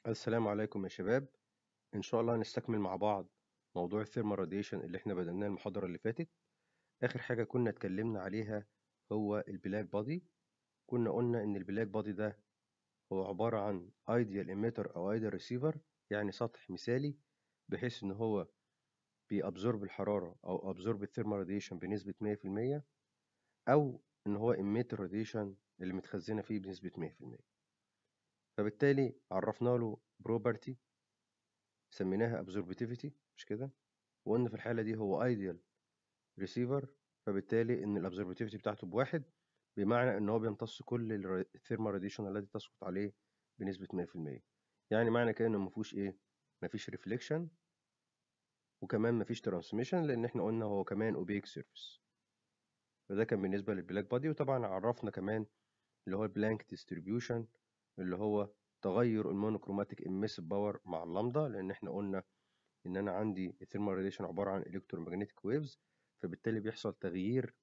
السلام عليكم يا شباب إن شاء الله هنستكمل مع بعض موضوع الثيرمال راديشن اللي احنا بدأناه المحاضرة اللي فاتت آخر حاجة كنا اتكلمنا عليها هو البلاك بادي كنا قلنا إن البلاك بادي ده هو عبارة عن ايديال emitter أو ايديال ريسيفر يعني سطح مثالي بحيث إن هو بيأبزورب الحرارة أو أبزورب الثيرمال راديشن بنسبة 100% أو إن هو emit الراديشن اللي متخزنة فيه بنسبة 100% فبالتالي عرفنا له بروبرتي سميناها absorptivity مش كده وقلنا في الحالة دي هو ideal receiver فبالتالي ان الابزوربتيفيتي بتاعته بواحد بمعنى ان هو بيمتص كل الثيرمال راديشن التي تسقط عليه بنسبة 100% يعني معنى كده انه مفيهوش ايه مفيش ريفليكشن وكمان مفيش ترانسميشن لان احنا قلنا هو كمان اوبيك سيرفيس فده كان بالنسبة للبلاك بادي وطبعا عرفنا كمان اللي هو البلانك ديستريبيوشن اللي هو تغير المونوكروماتيك اميسيف باور مع اللامدا لان احنا قلنا ان انا عندي الثيرمال راديشن عباره عن الكترومagnetic ويفز فبالتالي بيحصل تغيير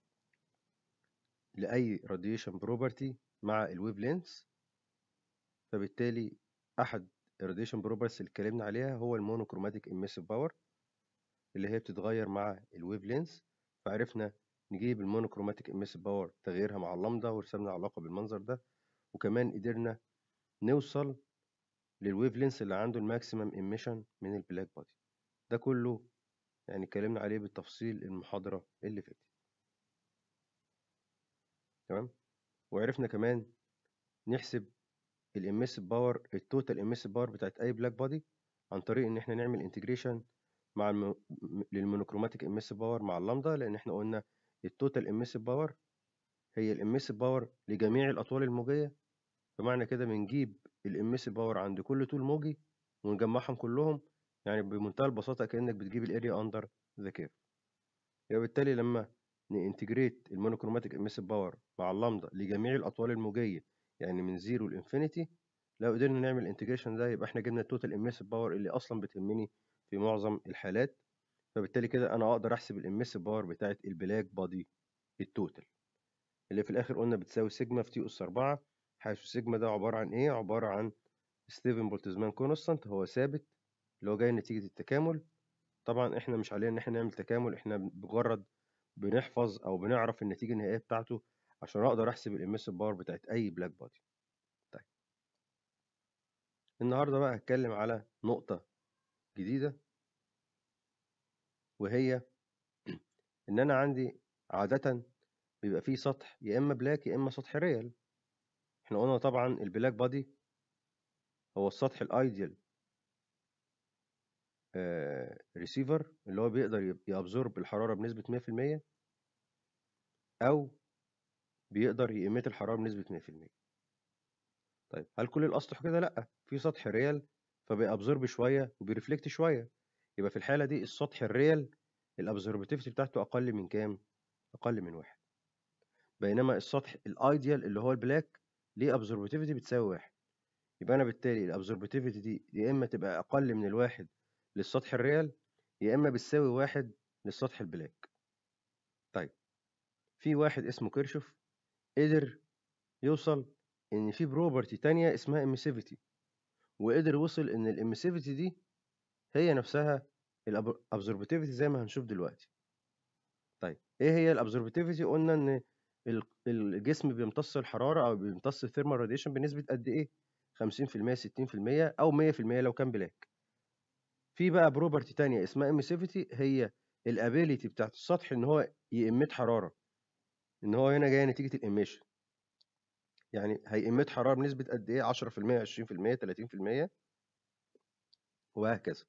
لاي راديشن بروبرتي مع الويف لينث فبالتالي احد الراديشن بروبرتيز اللي اتكلمنا عليها هو المونوكروماتيك اميسيف باور اللي هي بتتغير مع الويف لينث فعرفنا نجيب المونوكروماتيك اميسيف باور تغييرها مع اللامدا ورسمنا علاقه بالمنظر ده وكمان قدرنا نوصل للويف لينس اللي عنده الماكسيمم ايميشن من البلاك بادي ده كله يعني اتكلمنا عليه بالتفصيل المحاضرة اللي فاتت تمام وعرفنا كمان نحسب الاميسيف باور التوتال اميسيف باور بتاعت اي بلاك بادي عن طريق ان احنا نعمل انتجريشن مع الم... للمونوكروماتيك اميسيف باور مع اللامدا لان احنا قلنا التوتال اميسيف باور هي الاميسيف باور لجميع الاطوال الموجيه بمعنى كده بنجيب الاميسيف باور عند كل طول موجي ونجمعهم كلهم يعني بمنتهى البساطه كانك بتجيب الاريا اندر ذا كيرف يبقى بالتالي لما ننتجريت المونوكروماتيك اميسيف باور مع اللامدا لجميع الاطوال الموجيه يعني من زيرو لانفينيتي لو قدرنا نعمل الانتجريشن ده يبقى احنا جبنا التوتال اميسيف باور اللي اصلا بتهمني في معظم الحالات فبالتالي كده انا اقدر احسب الاميسيف باور بتاعت البلاك بادي التوتال اللي في الاخر قلنا بتساوي سيجما في تي اس 4 حيث سيجما ده عبارة عن إيه؟ عبارة عن ستيفن بولتزمان كونستانت هو ثابت اللي هو جاي نتيجة التكامل طبعا إحنا مش علينا إن إحنا نعمل تكامل إحنا مجرد بنحفظ أو بنعرف النتيجة النهائية بتاعته عشان أقدر أحسب الإميسيف باور بتاعت أي بلاك بادي طيب النهاردة بقى هتكلم على نقطة جديدة وهي إن أنا عندي عادة بيبقى فيه سطح يا إما بلاك يا إما سطح ريال احنا قلنا طبعا البلاك بادي هو السطح الايديال ريسيفر اللي هو بيقدر يابزورب الحراره بنسبه 100% او بيقدر يقيمت الحراره بنسبه 100% طيب هل كل الاسطح كده لا في سطح ريال فبيابزورب شويه وبيرفلكت شويه يبقى في الحاله دي السطح الريال الابزوربتيفيتي بتاعته اقل من كام اقل من واحد بينما السطح الايديال اللي هو البلاك ليه ابزوربتيفيتي بتساوي واحد يبقى انا بالتالي الابزوربتيفيتي دي يا اما تبقى اقل من الواحد للسطح الريال يا اما بتساوي واحد للسطح البلاك طيب في واحد اسمه كيرشوف قدر يوصل ان في بروبرتي تانية اسمها اميسيفيتي وقدر يوصل ان الاميسيفيتي دي هي نفسها الابزوربتيفيتي زي ما هنشوف دلوقتي طيب ايه هي الابزوربتيفيتي قلنا ان الجسم بيمتص الحراره او بيمتص الثيرمال راديشن بنسبه قد ايه 50% 60% او 100% لو كان بلاك في بقى بروبرتي تانية اسمها emissivity هي الابيليتي بتاعت السطح ان هو يمت حراره ان هو هنا جاي نتيجه الاميشن يعني هيمت حراره بنسبه قد ايه 10% 20% 30% وهكذا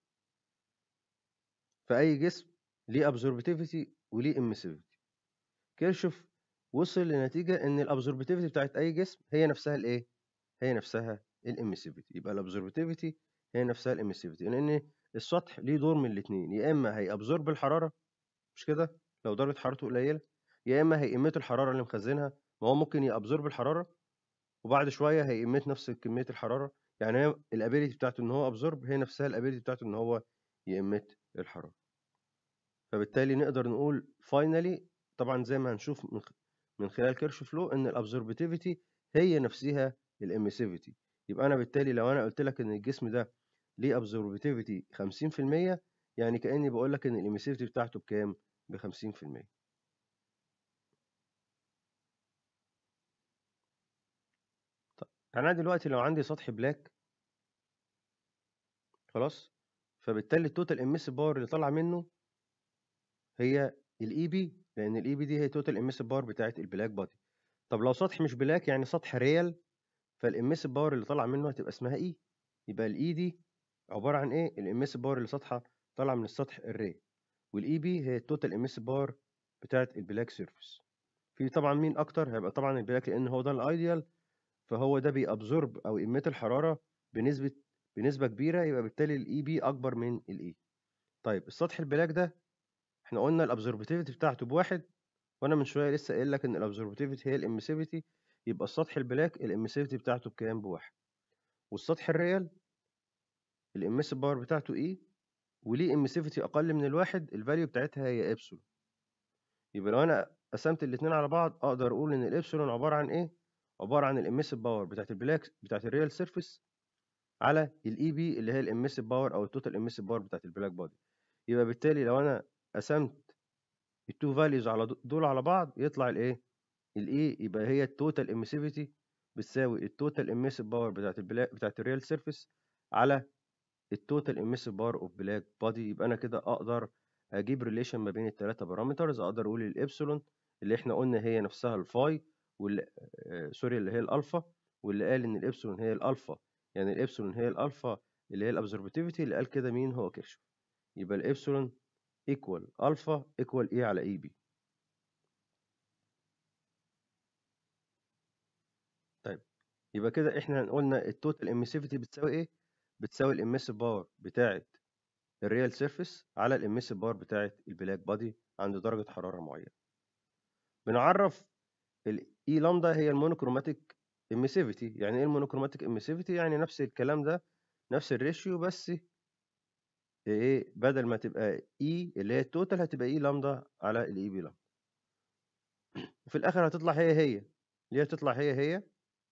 فاي جسم ليه ابزوربتيفيتي وليه emissivity كيرشوف وصل لنتيجة إن الأبزوربتيفيتي بتاعت أي جسم هي نفسها الإيه؟ هي نفسها الإميسيفيتي يبقى الأبزوربتيفيتي هي نفسها الإميسيفيتي لأن السطح ليه دور من الاتنين يا إما هيأبزورب الحرارة مش كده؟ لو درجة حرارته قليلة يا إما هيقمت الحرارة اللي مخزنها ما هو ممكن يأبزورب الحرارة وبعد شوية هيقمت نفس كمية الحرارة يعني هي الأبيليتي بتاعته إن هو أبزورب هي نفسها الأبيليتي بتاعته إن هو يقمت الحرارة فبالتالي نقدر نقول فاينلي طبعا زي ما هنشوف من من خلال كيرش فلو ان الابزوربتيفيتي هي نفسها الاميسيفيتي يبقى أنا بالتالي لو أنا قلت لك إن الجسم ده ليه absorptivity 50% يعني كأني بقول لك إن الإميسيفيتي بتاعته بكام؟ ب 50% طيب يعني أنا دلوقتي لو عندي سطح بلاك خلاص فبالتالي التوتال اميسيف باور اللي طالعه منه هي الاي بي لان الاي بي دي هي توتال اميسيف باور بتاعت البلاك بادي طب لو سطح مش بلاك يعني سطح ريال فالاميسيف باور اللي طالعه منه هتبقى اسمها اي يبقى الاي دي عباره عن ايه الاميسيف باور اللي سطحها طالعه من السطح الريال والاي بي هي التوتال اميسيف باور بتاعت البلاك سيرفيس في طبعا مين اكتر هيبقى طبعا البلاك لان هو ده الايديال فهو ده بيابزورب او يميت الحراره بنسبه بنسبه كبيره يبقى بالتالي الاي بي اكبر من الاي طيب السطح البلاك ده احنا قلنا الابزوربتيفيتي بتاعته بواحد وانا من شويه لسه قايل لك ان الابزوربتيفيتي هي الاميسيفيتي يبقى السطح البلاك الاميسيفيتي بتاعته بكام بواحد والسطح الريال الاميسيف باور بتاعته ايه وليه اميسيفيتي اقل من الواحد الفاليو بتاعتها هي ابسلون يبقى لو انا قسمت الاثنين على بعض اقدر اقول ان الابسلون عباره عن ايه عباره عن الاميسيف باور بتاعت البلاك بتاعت الريال سيرفيس على الاي بي اللي هي الاميسيف باور او التوتال اميسيف باور بتاعت البلاك بودي يبقى بالتالي لو انا قسمت التو فاليوز على دول على بعض يطلع الايه الاي يبقى هي التوتال اميسيفيتي بتساوي التوتال اميسيف باور بتاعت البلاك بتاعت الريال سيرفيس على التوتال اميسيف باور اوف بلاك بودي يبقى انا كده اقدر اجيب ريليشن ما بين الثلاثه بارامترز اقدر اقول الابسلون اللي احنا قلنا هي نفسها الفاي واللي آه سوري اللي هي الالفا واللي قال ان الابسلون هي الالفا يعني الابسلون هي الالفا اللي هي الابزوربتيفيتي اللي قال كده مين هو كيرشوف يبقى الابسلون ايكوال الفا ايكوال ايه على اي بي طيب يبقى كده احنا قلنا التوتال اميسيفيتي بتساوي ايه بتساوي الاميسيف باور بتاعه الريال سيرفيس على الاميسيف باور بتاعه البلاك بادي عند درجه حراره معينه بنعرف الاي لامدا هي المونوكروماتيك اميسيفيتي يعني ايه المونوكروماتيك اميسيفيتي يعني نفس الكلام ده نفس الريشيو بس ايه بدل ما تبقى اي اللي هي التوتال هتبقى اي لامدا على الاي بي لامدا وفي الاخر هتطلع هي هي ليه هتطلع هي هي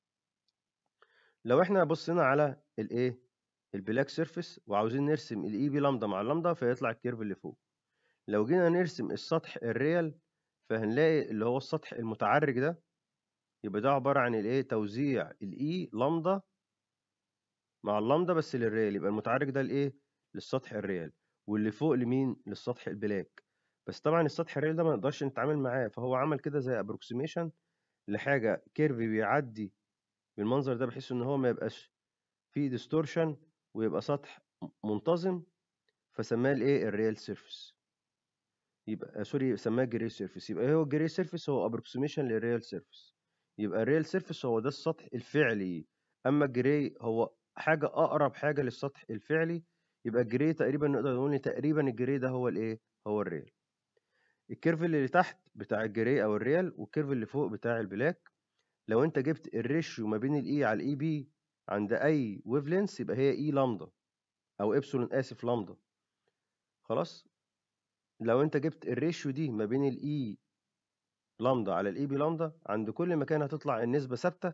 لو احنا بصينا على الايه البلاك سيرفيس وعاوزين نرسم الاي بي لامدا مع اللامدا فيطلع الكيرف اللي فوق لو جينا نرسم السطح الريال فهنلاقي اللي هو السطح المتعرج ده يبقى ده عبارة عن الايه توزيع الاي لامدا مع اللامدا بس للريال يبقى المتعرج ده الايه للسطح الريال واللي فوق لمين للسطح البلاك بس طبعا السطح الريال ده ما نقدرش نتعامل معاه فهو عمل كده زي ابروكسيميشن لحاجة كيرف بيعدي بالمنظر ده بحيث ان هو ما يبقاش فيه ديستورشن ويبقى سطح منتظم فسماه الايه الريال سيرفيس يبقى سوري سماه جري سيرفيس يبقى هو الجري سيرفيس هو ابروكسيميشن للريال سيرفيس يبقى الريال سيرفيس هو ده السطح الفعلي اما الجري هو حاجه اقرب حاجه للسطح الفعلي يبقى الجري تقريبا نقدر نقول ان تقريبا الجري ده هو الايه هو الريال الكيرف اللي تحت بتاع الجري او الريال والكيرف اللي فوق بتاع البلاك لو انت جبت الريشيو ما بين الاي على الاي بي عند اي ويف لينس يبقى هي اي لامدا او ابسلون اسف لامدا خلاص لو انت جبت الريشيو دي ما بين الاي لامدا على الاي بي لامدا عند كل مكان هتطلع النسبه ثابته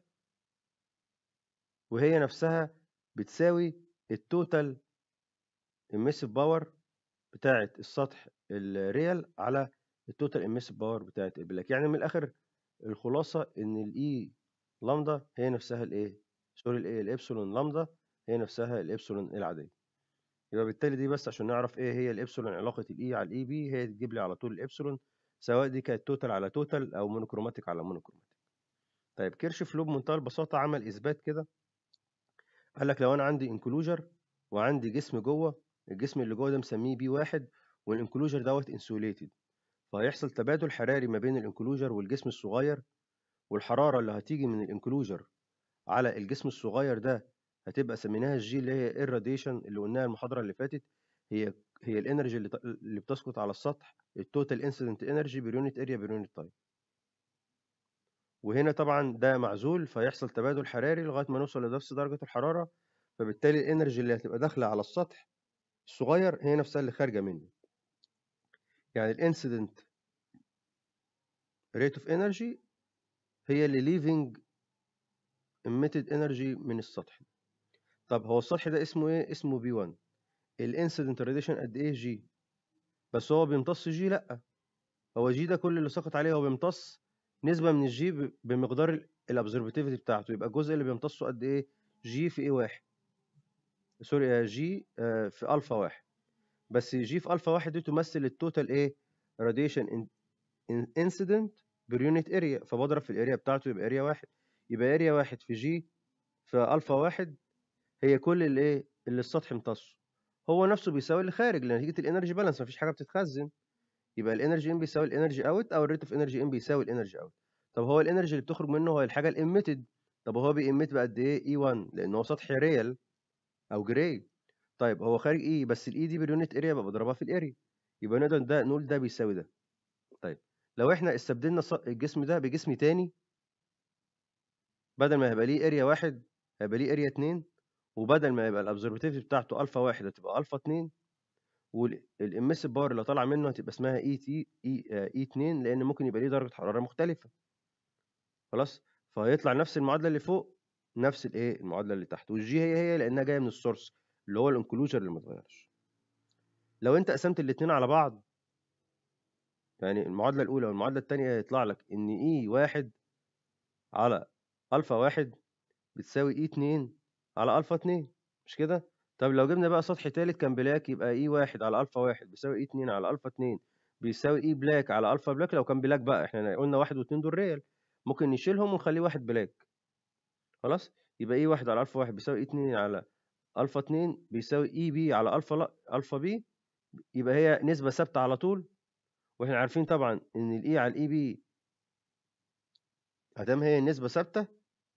وهي نفسها بتساوي التوتال اميسيف باور بتاعه السطح الريال على التوتال اميسيف باور بتاعه البلاك يعني من الاخر الخلاصه ان الاي لامدا هي نفسها الايه سوري الايه الابسلون لامدا هي نفسها الابسلون العاديه يبقى بالتالي دي بس عشان نعرف ايه هي الابسلون علاقه الاي على الاي بي هي تجيب لي على طول الابسلون سواء دي كانت توتال على توتال او مونوكروماتيك على مونوكروماتيك طيب كيرشف لوب بمنتهى البساطه عمل اثبات كده قال لك لو انا عندي انكلوجر وعندي جسم جوه الجسم اللي جوه ده مسميه بي واحد والانكلوجر دوت انسوليتد فهيحصل تبادل حراري ما بين الانكلوجر والجسم الصغير والحراره اللي هتيجي من الانكلوجر على الجسم الصغير ده هتبقى سميناها الجي اللي هي الراديشن اللي قلناها المحاضره اللي فاتت هي هي الانرجي اللي, اللي بتسقط على السطح التوتال انسيدنت انرجي بيرونت اريا بيرونت تايم وهنا طبعا ده معزول فيحصل تبادل حراري لغايه ما نوصل لنفس درجه الحراره فبالتالي الانرجي اللي هتبقى داخله على السطح الصغير هي نفسها اللي خارجه منه يعني الانسيدنت ريت اوف انرجي هي اللي leaving emitted energy من السطح طب هو السطح ده اسمه ايه اسمه بي 1 الانسيدنت راديشن قد ايه جي بس هو بيمتص جي لا هو جي ده كل اللي سقط عليه هو بيمتص نسبه من الجي ب- بمقدار الابزرفاتيفيتي بتاعته يبقى الجزء اللي بيمتصه قد ايه جي في ايه واحد سوري آه، جي آه، في الفا واحد بس جي في الفا واحد دي تمثل التوتال ايه راديشن انسيدنت بير يونت اريا فبضرب في الاريا بتاعته يبقى اريا واحد يبقى اريا واحد في جي في الفا واحد هي كل اللي ايه اللي السطح امتصه هو نفسه بيساوي اللي خارج لنتيجه الانرجي بالانس مفيش حاجه بتتخزن يبقى الانرجي ان بيساوي الانرجي اوت او الريت اوف انرجي ان بيساوي الانرجي اوت طب هو الانرجي اللي بتخرج منه هو الحاجه الاميتد طب هو بيميت بقد ايه اي 1 لان هو سطح ريال او جراي طيب هو خارج اي بس الاي دي باليونت اريا يبقى بضربها في الاريا يبقى نقدر ده نقول ده بيساوي ده طيب لو احنا استبدلنا الص- الجسم ده بجسم تاني بدل ما هيبقى ليه اريا واحد هيبقى ليه اريا اتنين وبدل ما يبقى الابزرفاتيفيتي بتاعته الفا واحد هتبقى الفا اتنين والامس باور اللي طالعه منه هتبقى اسمها اي تي اي اي 2 لان ممكن يبقى ليه درجه حراره مختلفه خلاص فهيطلع نفس المعادله اللي فوق نفس الايه المعادله اللي تحت والجي هي هي لانها جايه من السورس اللي هو الانكلوجر اللي ما اتغيرش لو انت قسمت الاثنين على بعض يعني المعادله الاولى والمعادله الثانيه هيطلع لك ان اي واحد على الفا واحد بتساوي اي 2 على الفا 2 مش كده طب لو جبنا بقى سطح ثالث كان بلاك يبقى اي واحد على الفا واحد بيساوي اي 2 على الفا 2 بيساوي اي بلاك على الفا بلاك لو كان بلاك بقى احنا قلنا واحد واثنين دول ريال ممكن نشيلهم ونخليه واحد بلاك خلاص يبقى اي واحد على الفا واحد بيساوي اي 2 على الفا 2 بيساوي اي بي على الفا لا الفا بي يبقى هي نسبه ثابته على طول واحنا عارفين طبعا ان الاي على الاي بي ادام هي نسبه ثابته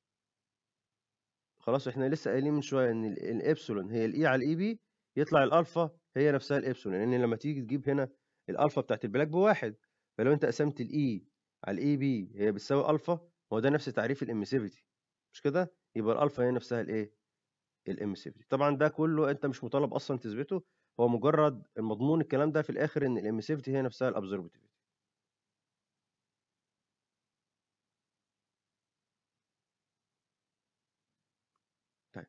خلاص احنا لسه قايلين من شويه ان ال- الابسلون هي الاي على الاي بي يطلع الالفا هي نفسها الابسلون لان لما تيجي تجيب هنا الالفا بتاعت البلاك بواحد فلو انت قسمت الاي على الاي بي هي بتساوي الفا هو ده نفس تعريف الاميسيفيتي مش كده يبقى الالفا هي نفسها الايه الاميسيفيتي طبعا ده كله انت مش مطالب اصلا تثبته هو مجرد المضمون الكلام ده في الاخر ان الاميسيفيتي هي نفسها الابزوربتيفيتي طيب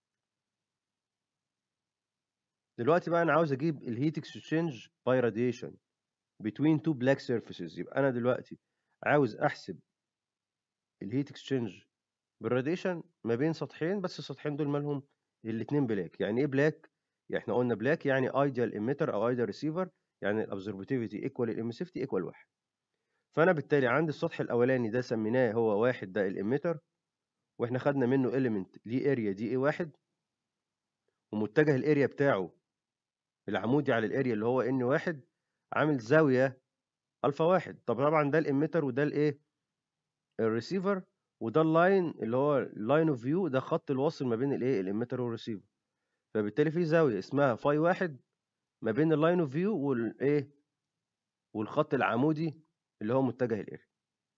دلوقتي بقى انا عاوز اجيب الهيت اكسشينج باي راديشن between two black surfaces يبقى انا دلوقتي عاوز احسب الهيت اكسشينج بالراديشن ما بين سطحين بس السطحين دول مالهم الاتنين بلاك يعني ايه بلاك يعني احنا قلنا بلاك يعني ايديال ايميتر او ايديال ريسيفر يعني الابزوربتيفيتي ايكوال الاميسيفتي ايكوال واحد فانا بالتالي عندي السطح الاولاني ده سميناه هو واحد ده الاميتر واحنا خدنا منه اليمنت ليه اريا دي ايه واحد ومتجه الاريا بتاعه العمودي على الاريا اللي هو ان واحد عامل زاويه الفا واحد طب طبعا ده الاميتر وده الايه الريسيفر وده اللاين اللي هو اللاين اوف فيو ده خط الوصل ما بين الايه الاميتر والريسيفر فبالتالي في زاويه اسمها فاي واحد ما بين اللاين اوف فيو والايه والخط العمودي اللي هو متجه الاريا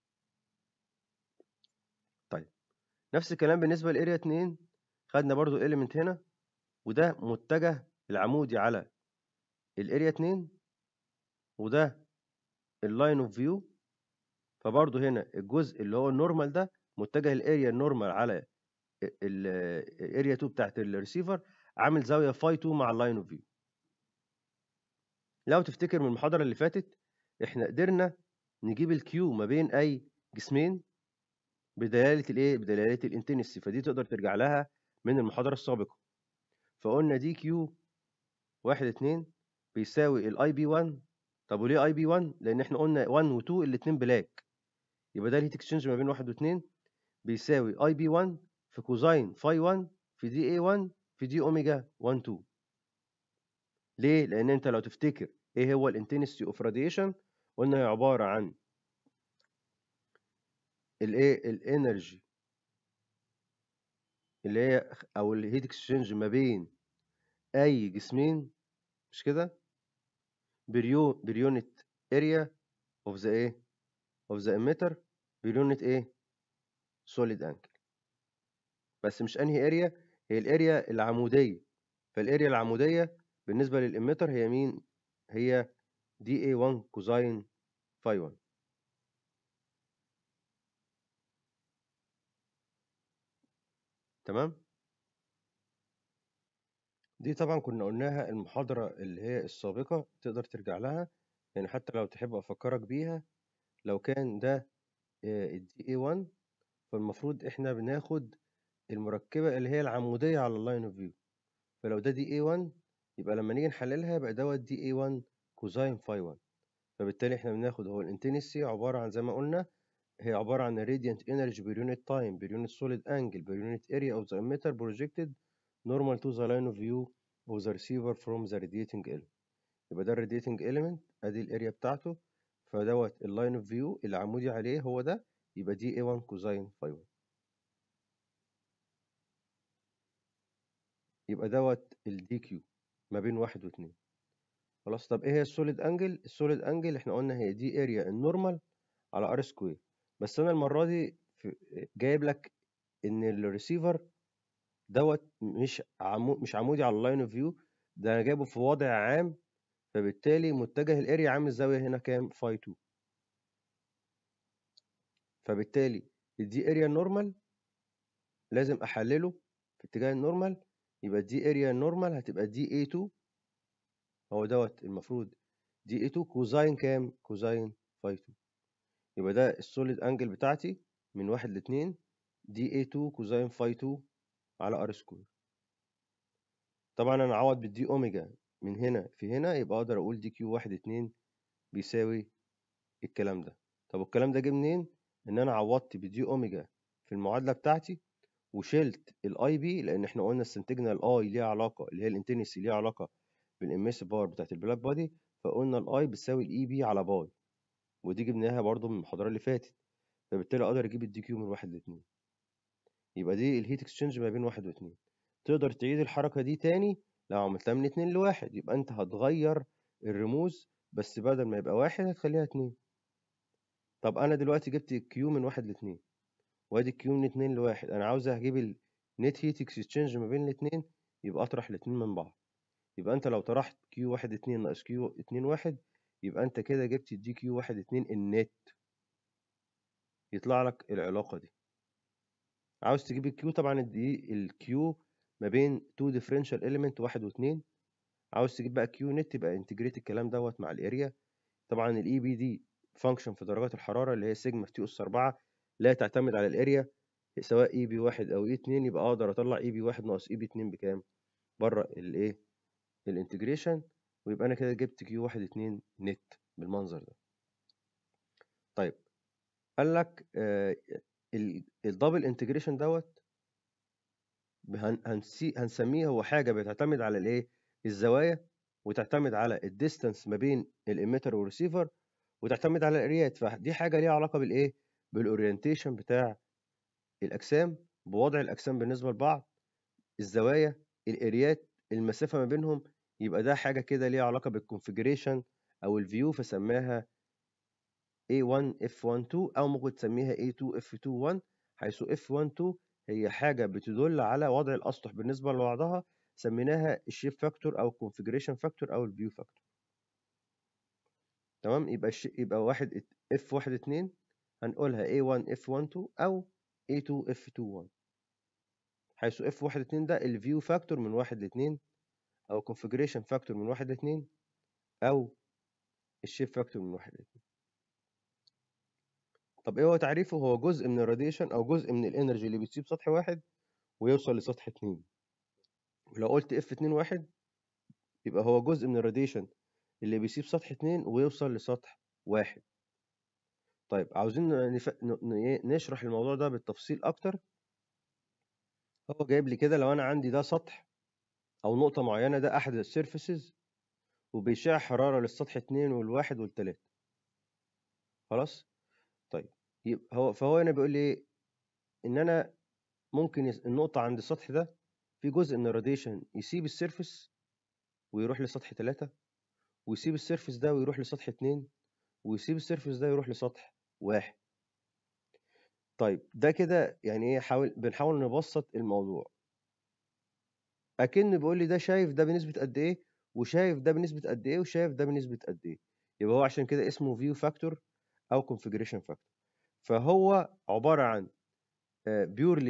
طيب نفس الكلام بالنسبه لاريا 2 خدنا برضو اليمنت هنا وده متجه العمودي على الاريا 2 وده اللاين اوف فيو فبرضه هنا الجزء اللي هو النورمال ده متجه الاريا النورمال على الاريا 2 بتاعت الريسيفر عامل زاويه فاي 2 مع اللاين اوف فيو لو تفتكر من المحاضره اللي فاتت احنا قدرنا نجيب الكيو ما بين اي جسمين بدلاله الايه بدلاله الانتنسي فدي تقدر ترجع لها من المحاضره السابقه فقلنا دي كيو واحد اتنين بيساوي الاي بي 1 طب وليه اي بي 1 لان احنا قلنا 1 و2 الاتنين بلاك يبقى ده الهيت اكسشينج ما بين واحد واثنين بيساوي اي بي 1 في كوزاين فاي 1 في دي اي 1 في دي اوميجا 1 2 ليه؟ لان انت لو تفتكر ايه هو الانتنسيتي اوف راديشن قلنا هي عباره عن الايه الانرجي اللي هي او الهيت اكسشينج ما بين اي جسمين مش كده بريو بريونت اريا اوف ذا ايه اوف ذا emitter بريونت ايه سوليد انجل بس مش انهي اريا هي الاريا العموديه فالاريا العموديه بالنسبه للإميتر هي مين هي دي اي 1 كوزاين فاي 1 تمام دي طبعا كنا قلناها المحاضرة اللي هي السابقة تقدر ترجع لها يعني حتى لو تحب أفكرك بيها لو كان ده الدي اي 1 فالمفروض احنا بناخد المركبة اللي هي العمودية على اللاين اوف فيو فلو ده دي اي 1 يبقى لما نيجي نحللها يبقى دوت دي اي 1 كوزاين فاي 1 فبالتالي احنا بناخد هو الانتنسي عبارة عن زي ما قلنا هي عبارة عن الراديانت انرجي بير يونت تايم بير يونت سوليد انجل بير يونت اريا اوف ذا emitter projected normal to the line of view of the receiver from the radiating element يبقى ده الراديتنج element ادي الاريا بتاعته فدوت اللاين اوف فيو اللي عمودي عليه هو ده يبقى دي اي 1 كوزاين فاي 1 يبقى دوت الدي كيو ما بين واحد واتنين خلاص طب ايه هي السوليد انجل السوليد انجل احنا قلنا هي دي اريا النورمال على ار سكوير بس انا المره دي جايب لك ان الريسيفر دوت مش عمو مش عمودي على اللاين اوف فيو ده انا جايبه في وضع عام فبالتالي متجه الاريا عامل الزاويه هنا كام فاي 2 فبالتالي الدي اريا النورمال لازم احلله في اتجاه النورمال يبقى دي اريا النورمال هتبقى دي اي 2 هو دوت المفروض دي اي 2 كوزاين كام كوزاين فاي 2 يبقى ده السوليد انجل بتاعتي من واحد لاتنين دي اي 2 كوزاين فاي 2 على ار سكوير طبعا انا اعوض بالدي اوميجا من هنا في هنا يبقى اقدر اقول دي كيو واحد اتنين بيساوي الكلام ده طب الكلام ده جه منين ان انا عوضت بدي اوميجا في المعادله بتاعتي وشلت الاي بي لان احنا قلنا استنتجنا الاي ليها علاقه اللي هي الانتنسي ليها علاقه بالامس باور بتاعت البلاك بادي فقلنا الاي بتساوي الاي بي على باي ودي جبناها برضو من المحاضره اللي فاتت فبالتالي اقدر اجيب الدي كيو من واحد لاتنين يبقى دي الهيت اكسشينج ما بين واحد واتنين تقدر تعيد الحركه دي تاني لو عملتها من اتنين لواحد يبقى انت هتغير الرموز بس بدل ما يبقى واحد هتخليها اتنين طب انا دلوقتي جبت الكيو من واحد لاتنين وادي الكيو من اتنين لواحد انا عاوز اجيب النت هيت اكسشينج ما بين الاتنين يبقى اطرح الاتنين من بعض يبقى انت لو طرحت كيو واحد اتنين ناقص كيو اتنين واحد يبقى انت كده جبت الدي كيو واحد اتنين النت يطلع لك العلاقة دي عاوز تجيب الكيو طبعا دي الكيو ما بين تو ديفرنشال اليمنت واحد واتنين عاوز تجيب بقى كيو نت يبقى انتجريت الكلام دوت مع الاريا طبعا الاي بي دي فانكشن في درجات الحراره اللي هي سيجما في تي اس 4 لا تعتمد على الاريا سواء اي بي واحد او اي 2 يبقى اقدر اطلع اي بي واحد ناقص اي بي 2 بكام بره الايه الانتجريشن ويبقى انا كده جبت كيو واحد اتنين نت بالمنظر ده طيب قال لك آه الدبل انتجريشن دوت هنسي هنسميه هو حاجه بتعتمد على الايه الزوايا وتعتمد على الديستانس ما بين الاميتر والريسيفر وتعتمد على الاريات فدي حاجه ليها علاقه بالايه بالاورينتيشن بتاع الاجسام بوضع الاجسام بالنسبه لبعض الزوايا الاريات المسافه ما بينهم يبقى ده حاجه كده ليها علاقه بالكونفيجريشن او الفيو فسماها A1 F12 او ممكن تسميها A2 F21 حيث F12 هي حاجه بتدل على وضع الاسطح بالنسبه لبعضها سميناها الشيب فاكتور او الكونفيجريشن فاكتور او الفيو فاكتور تمام يبقى الش... يبقى واحد اف واحد اتنين هنقولها A1 F12 أو A2 F21 حيث F واحد اتنين ده الفيو فاكتور من واحد لاتنين أو configuration فاكتور من واحد لاتنين أو الشيب فاكتور من واحد لاتنين طب ايه هو تعريفه هو جزء من الراديشن أو جزء من الانرجي اللي بتسيب سطح واحد ويوصل لسطح اتنين ولو قلت اف اتنين واحد يبقى هو جزء من الراديشن اللي بيسيب سطح اتنين ويوصل لسطح واحد طيب عاوزين نف... نشرح الموضوع ده بالتفصيل اكتر هو جايب لي كده لو انا عندي ده سطح او نقطة معينة ده احد السيرفيسز وبيشع حرارة للسطح اتنين والواحد والتلاتة خلاص طيب يبقى هو فهو هنا بيقول لي ان انا ممكن يس... النقطة عند السطح ده في جزء من الراديشن يسيب السيرفس ويروح لسطح تلاتة ويسيب السيرفس ده ويروح لسطح اتنين ويسيب السيرفس ده يروح لسطح واحد طيب ده كده يعني ايه حاول بنحاول نبسط الموضوع اكن بيقول لي ده شايف ده بنسبه قد ايه وشايف ده بنسبه قد ايه وشايف ده بنسبه قد ايه يبقى هو عشان كده اسمه فيو فاكتور او كونفيجريشن فاكتور فهو عباره عن بيورلي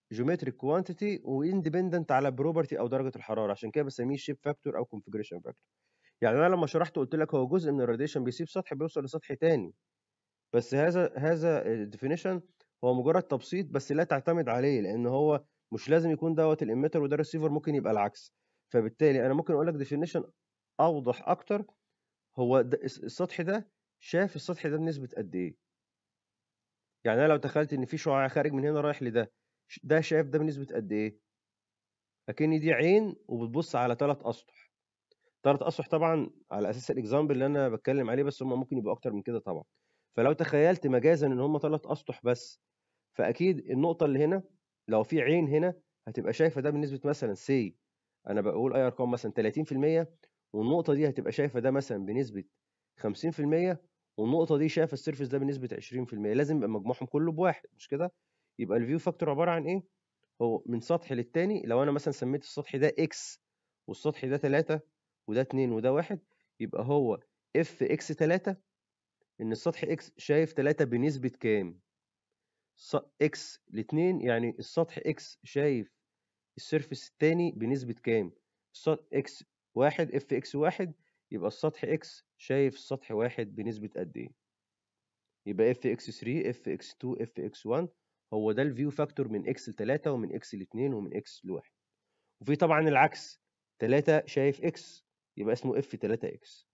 جيومتريك كوانتيتي واندبندنت على بروبرتي او درجه الحراره عشان كده بسميه شيب فاكتور او كونفجريشن فاكتور يعني انا لما شرحت قلت لك هو جزء من الراديشن بيسيب سطح بيوصل لسطح تاني بس هذا هذا الديفينيشن هو مجرد تبسيط بس لا تعتمد عليه لان هو مش لازم يكون دوت الاميتر وده الريسيفر ممكن يبقى العكس فبالتالي انا ممكن اقول لك ديفينيشن اوضح اكتر هو ده السطح ده شاف السطح ده بنسبه قد ايه يعني انا لو تخيلت ان في شعاع خارج من هنا رايح لده ده شايف ده بنسبه قد ايه اكن دي عين وبتبص على ثلاث اسطح ثلاث اسطح طبعا على اساس الاكزامبل اللي انا بتكلم عليه بس هم ممكن يبقوا اكتر من كده طبعا فلو تخيلت مجازا ان هم ثلاث اسطح بس فاكيد النقطه اللي هنا لو في عين هنا هتبقى شايفه ده بنسبه مثلا سي انا بقول اي ارقام مثلا 30% والنقطه دي هتبقى شايفه ده مثلا بنسبه 50% والنقطه دي شايفه السيرفيس ده بنسبه 20% لازم يبقى مجموعهم كله بواحد مش كده يبقى الفيو فاكتور عباره عن ايه هو من سطح للتاني لو انا مثلا سميت السطح ده اكس والسطح ده 3 وده 2 وده 1 يبقى هو اف اكس 3 ان السطح اكس شايف 3 بنسبه كام اكس ل 2 يعني السطح اكس شايف السيرفيس التاني بنسبه كام السطح اكس 1 اف اكس 1 يبقى السطح اكس شايف السطح واحد بنسبة قد ايه يبقى اف اكس 3 اف اكس 2 اف اكس 1 هو ده الفيو فاكتور من اكس ل 3 ومن اكس ل 2 ومن اكس ل 1 وفي طبعا العكس 3 شايف اكس يبقى اسمه اف 3 اكس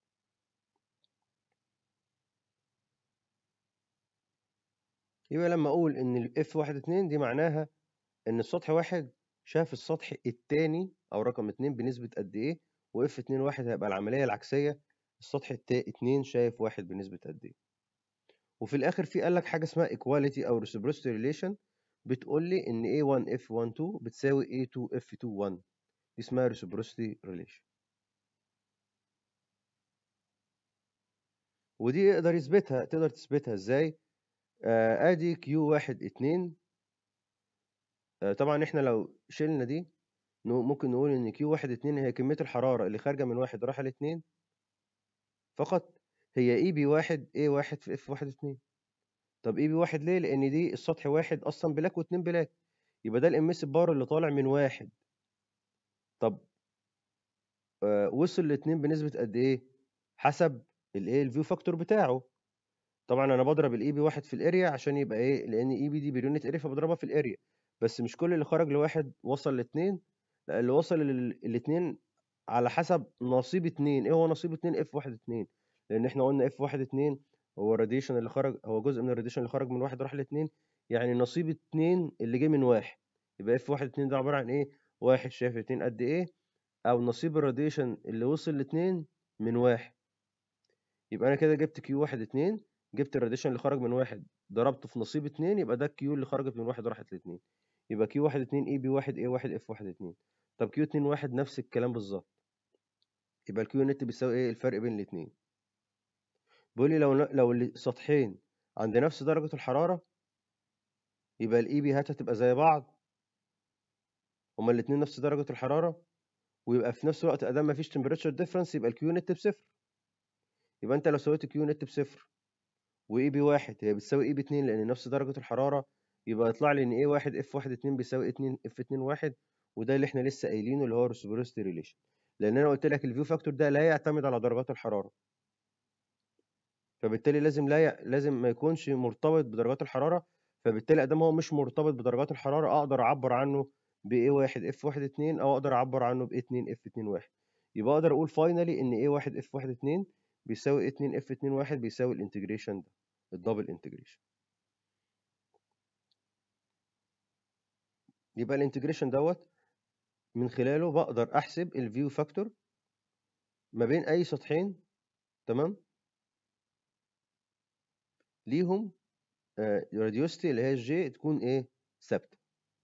يبقى لما اقول ان الاف 1 2 دي معناها ان السطح واحد شاف السطح الثاني او رقم 2 بنسبة قد ايه واف 2 1 هيبقى العملية العكسية السطح التاني 2 شايف واحد بنسبة قد ايه وفي الاخر في قال لك حاجة اسمها equality او reciprocity relation بتقول لي ان A1 F12 بتساوي A2 F21 دي اسمها reciprocity relation ودي يقدر يثبتها تقدر تثبتها ازاي آه ادي Q1 2 آه طبعا احنا لو شلنا دي ممكن نقول ان Q1 2 هي كمية الحرارة اللي خارجة من واحد رايحة لاتنين فقط هي اي بي واحد اي واحد في اف واحد اتنين طب اي بي واحد ليه لان دي السطح واحد اصلا بلاك واتنين بلاك يبقى ده الامس بار اللي طالع من واحد طب آه وصل لاتنين بنسبة قد ايه حسب الايه الفيو فاكتور بتاعه طبعا انا بضرب الاي بي واحد في الاريا عشان يبقى ايه لان اي بي دي باليونت اريا فبضربها في الاريا بس مش كل اللي خرج لواحد وصل لاتنين لا اللي وصل للاتنين على حسب نصيب اتنين ايه هو نصيب اتنين اف واحد اتنين لان احنا قلنا اف واحد اتنين هو الراديشن اللي خرج هو جزء من الراديشن اللي خرج من واحد راح لاتنين يعني نصيب اتنين اللي جه من واحد يبقى اف واحد اتنين ده عبارة عن ايه واحد شايف اتنين قد ايه او نصيب الراديشن اللي وصل لاتنين من واحد يبقى انا كده جبت كيو واحد اتنين جبت الراديشن اللي خرج من واحد ضربته في نصيب اتنين يبقى ده الكيو اللي خرجت من واحد راحت لاتنين يبقى كيو واحد اتنين اي بي واحد ايه واحد اف واحد اتنين طب كيو اتنين واحد نفس الكلام بالظبط يبقى الكيو نت بيساوي ايه الفرق بين الاثنين بيقول لي لو لو السطحين عند نفس درجة الحرارة يبقى الاي بي هات هتبقى زي بعض هما الاثنين نفس درجة الحرارة ويبقى في نفس الوقت ادام مفيش تمبريتشر ديفرنس يبقى الكيو نت بصفر يبقى انت لو سويت كيو نت بصفر واي بي واحد هي بتساوي اي بي 2 لان نفس درجة الحرارة يبقى يطلع لي ان ايه واحد اف واحد اتنين بيساوي اتنين اف اتنين واحد وده اللي احنا لسه قايلينه اللي هو reciprocity ريليشن لان انا قلت لك الفيو فاكتور ده لا يعتمد على درجات الحراره فبالتالي لازم لا ي... لازم ما يكونش مرتبط بدرجات الحراره فبالتالي ادام هو مش مرتبط بدرجات الحراره اقدر اعبر عنه ب A1 F1 2 او اقدر اعبر عنه ب A2 F2 1 يبقى اقدر اقول فاينلي ان A1 F1 2 بيساوي A2 F2 1 بيساوي الانتجريشن ده الدبل انتجريشن يبقى الانتجريشن دوت من خلاله بقدر احسب الفيو فاكتور ما بين اي سطحين تمام ليهم راديوستي اللي هي الجي تكون ايه ثابته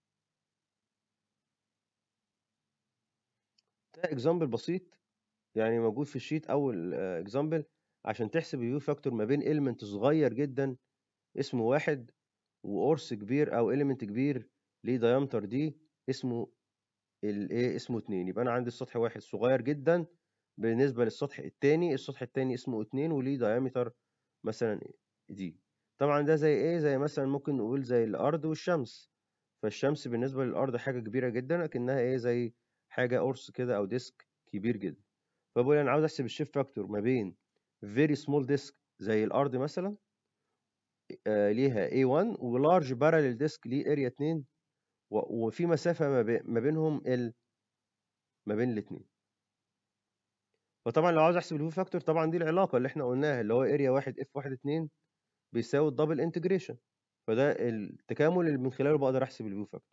ده اكزامبل بسيط يعني موجود في الشيت اول اكزامبل عشان تحسب الفيو فاكتور ما بين اليمنت صغير جدا اسمه واحد وقرص كبير او اليمنت كبير ليه دايمتر دي اسمه الايه اسمه 2 يبقى انا عندي السطح واحد صغير جدا بالنسبه للسطح الثاني السطح الثاني اسمه 2 وليه دايمتر مثلا دي طبعا ده زي ايه زي مثلا ممكن نقول زي الارض والشمس فالشمس بالنسبة للأرض حاجة كبيرة جدا لكنها إيه زي حاجة قرص كده أو ديسك كبير جدا فبقول أنا عاوز أحسب الشيفت فاكتور ما بين very small disk زي الأرض مثلا آه ليها A1 ولارج باراليل ديسك ليه اريا 2 وفي مسافة ما, بي ما بينهم ال ما بين الاثنين فطبعا لو عاوز احسب الفيو فاكتور طبعا دي العلاقة اللي احنا قلناها اللي هو اريا 1 اف 1 2 بيساوي الدبل انتجريشن فده التكامل اللي من خلاله بقدر احسب الفيو فاكتور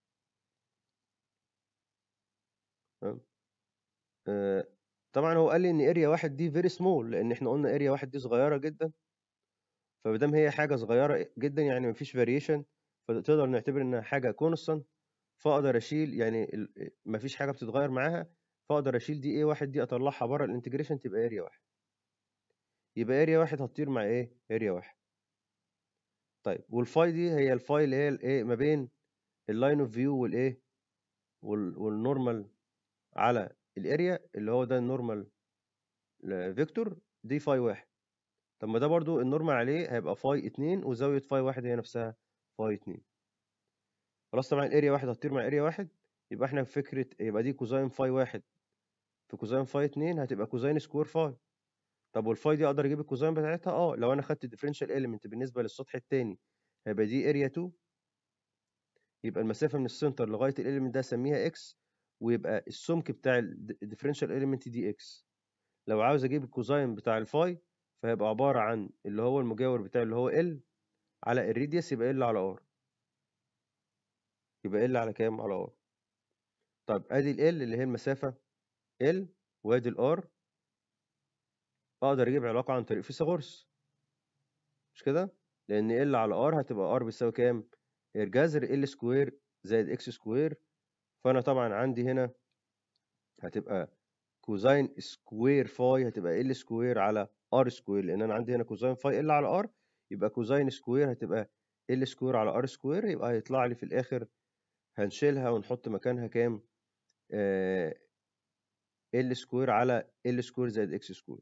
تمام آه طبعا هو قال لي ان اريا 1 دي فيري سمول لان احنا قلنا اريا 1 دي صغيره جدا فمادام هي حاجه صغيره جدا يعني مفيش فاريشن فتقدر نعتبر انها حاجه كونستانت فاقدر اشيل يعني مفيش حاجه بتتغير معاها فاقدر اشيل دي ايه واحد دي اطلعها بره الانتجريشن تبقى اريا واحد يبقى اريا واحد هتطير مع ايه اريا واحد طيب والفاي دي هي الفاي اللي هي الايه ما بين اللاين اوف فيو والايه والنورمال على الاريا اللي هو ده النورمال فيكتور دي فاي واحد طب ما ده برضو النورمال عليه هيبقى فاي اتنين وزاوية فاي واحد هي نفسها فاي اتنين خلاص طبعا الاريا واحد هتطير مع اريا واحد يبقى احنا في فكرة يبقى دي كوزاين فاي واحد في كوزاين فاي اتنين هتبقى كوزاين سكوير فاي طب والفاي دي اقدر اجيب الكوزاين بتاعتها اه لو انا خدت الديفرنشال اليمنت بالنسبة للسطح التاني هيبقى دي اريا 2 يبقى المسافة من السنتر لغاية الاليمنت ده اسميها اكس ويبقى السمك بتاع الديفرنشال اليمنت دي اكس لو عاوز اجيب الكوزاين بتاع الفاي فهيبقى عبارة عن اللي هو المجاور بتاعي اللي هو ال على الريديوس يبقى ال على ار يبقى ال على كام على ار طب ادي ال اللي هي المسافة ال وادي الار اقدر اجيب علاقة عن طريق فيثاغورس مش كده لان ال على ار هتبقى ار بيساوي كام جذر ال سكوير زائد اكس سكوير فانا طبعا عندي هنا هتبقى كوزاين سكوير فاي هتبقى ال سكوير على ار سكوير لان انا عندي هنا كوزاين فاي ال على ار يبقى كوزاين سكوير هتبقى ال سكوير على ار سكوير يبقى هيطلع لي في الاخر هنشيلها ونحط مكانها كام آه ال سكوير على ال سكوير زائد اكس سكوير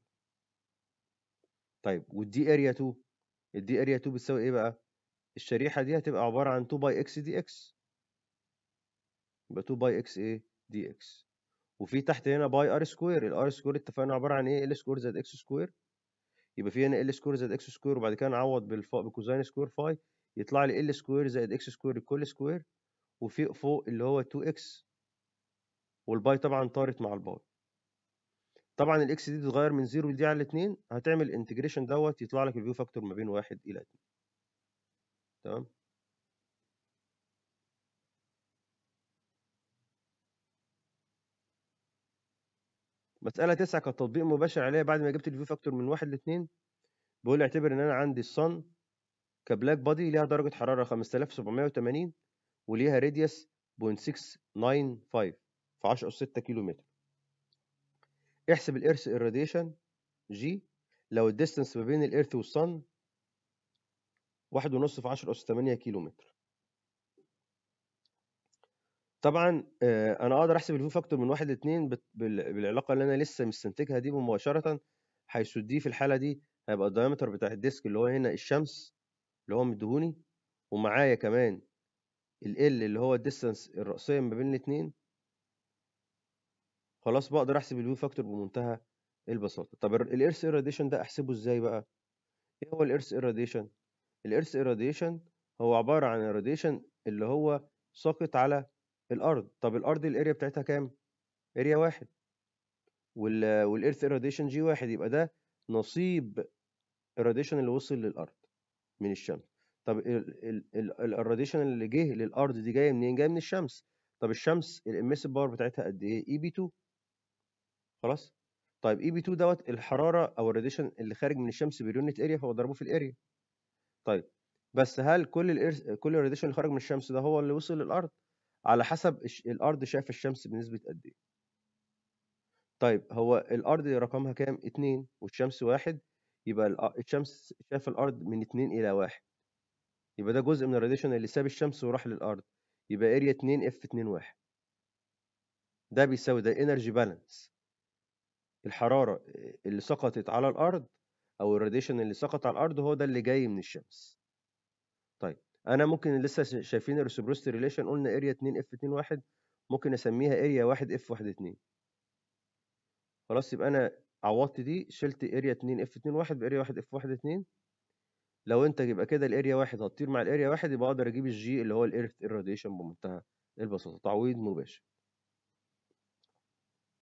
طيب والدي اريا 2 الدي اريا 2 بتساوي ايه بقى الشريحه دي هتبقى عباره عن 2 باي اكس دي اكس يبقى 2 باي اكس ايه دي اكس وفي تحت هنا باي ار سكوير الار سكوير اتفقنا عباره عن ايه ال سكوير زائد اكس سكوير يبقى في هنا ال سكوير زائد اكس سكوير وبعد كده نعوض بالفوق بكوزين سكوير فاي يطلع لي ال سكوير زائد اكس سكوير الكل سكوير وفي فوق اللي هو 2 اكس والباي طبعا طارت مع الباي طبعا الاكس دي تتغير من 0 لدي على 2 هتعمل انتجريشن دوت يطلع لك الفيو فاكتور ما بين 1 الى 2 تمام مسألة 9 كانت تطبيق مباشر عليها بعد ما جبت الفيو فاكتور من 1 ل 2 بيقول لي اعتبر ان انا عندي الصن كبلاك بادي ليها درجة حرارة 5780 وليها راديوس 0.695 في 10 أس 6 كيلو متر احسب الإيرث irradiation جي لو الديستنس ما بين الإيرث والصن واحد ونص في 10 أس 8 كيلو متر طبعا انا اقدر احسب الفيو فاكتور من 1 ل 2 بالعلاقه اللي انا لسه مستنتجها دي مباشره حيث دي في الحاله دي هيبقى الدايمتر بتاع الديسك اللي هو هنا الشمس اللي هو مديهوني ومعايا كمان ال اللي هو الديستانس الرئيسيه ما بين الاثنين خلاص بقدر احسب الفيو فاكتور بمنتهى البساطه طب الايرث ايراديشن ده احسبه ازاي بقى ايه هو الايرث ايراديشن الايرث ايراديشن هو عباره عن الراديشن اللي هو ساقط على الارض طب الارض الاريا بتاعتها كام اريا واحد وال والايرث ايراديشن جي واحد يبقى ده نصيب الراديشن اللي وصل للارض من الشمس طب الراديشن اللي جه للارض دي جايه منين جايه من الشمس طب الشمس الاميسيف باور بتاعتها قد ايه اي بي 2 خلاص طيب اي بي 2 دوت الحراره او الراديشن اللي خارج من الشمس باليونت اريا فهو ضربه في الاريا طيب بس هل كل الإرس... كل الراديشن اللي خرج من الشمس ده هو اللي وصل للارض على حسب الارض شايفه الشمس بنسبه قد ايه طيب هو الارض رقمها كام 2 والشمس واحد يبقى الشمس شايفه الارض من 2 الى 1 يبقى ده جزء من الراديشن اللي ساب الشمس وراح للارض يبقى اريا 2 اف 2 1 ده بيساوي ده انرجي بالانس الحراره اللي سقطت على الارض او الراديشن اللي سقط على الارض هو ده اللي جاي من الشمس طيب انا ممكن لسه ش- شايفين الريسبروسيتي ريليشن قلنا اريا 2 اف 2 1 ممكن اسميها اريا 1 اف 1 2 خلاص يبقى انا عوضت دي شلت اريا 2 اف 2 1 باريا 1 اف 1 2 لو انت يبقى كده الاريا 1 هتطير مع الاريا 1 يبقى اقدر اجيب الجي اللي هو الايرث irradiation بمنتهى البساطه تعويض مباشر